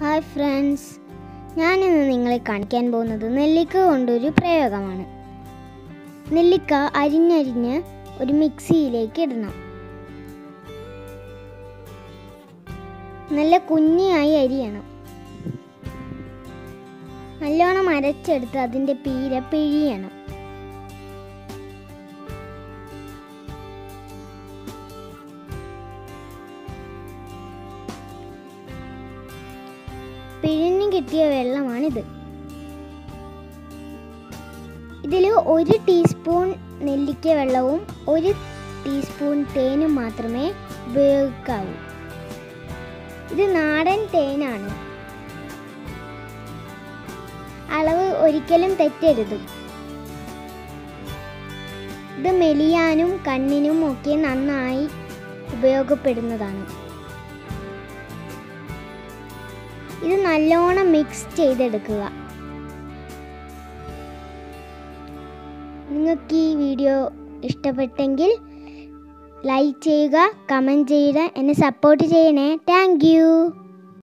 hi friends ഞാനിന്ന് നിങ്ങളെ കാണിക്കാൻ പോകുന്നത് നെല്ലിക്ക കൊണ്ടൊരു പ്രയോഗമാണ് നെല്ലിക്ക അരിഞ്ഞരിഞ്ഞ് ഒരു മിക്സിയിലേക്ക് ഇടണം നല്ല കുഞ്ഞായി അരിയണം നല്ലോണം അരച്ചെടുത്ത് അതിൻ്റെ പീര പിഴിയണം പിഴിഞ്ഞു കിട്ടിയ വെള്ളമാണിത് ഇതിൽ ഒരു ടീസ്പൂൺ നെല്ലിക്ക വെള്ളവും ഒരു ടീസ്പൂൺ തേനും മാത്രമേ ഉപയോഗിക്കാവൂ ഇത് നാടൻ തേനാണ് അളവ് ഒരിക്കലും തെറ്റരുത് ഇത് മെലിയാനും കണ്ണിനും ഒക്കെ നന്നായി ഉപയോഗപ്പെടുന്നതാണ് ഇത് നല്ലോണം മിക്സ് ചെയ്തെടുക്കുക നിങ്ങൾക്ക് ഈ വീഡിയോ ഇഷ്ടപ്പെട്ടെങ്കിൽ ലൈക്ക് ചെയ്യുക കമൻറ്റ് ചെയ്യുക എന്നെ സപ്പോർട്ട് ചെയ്യണേ താങ്ക്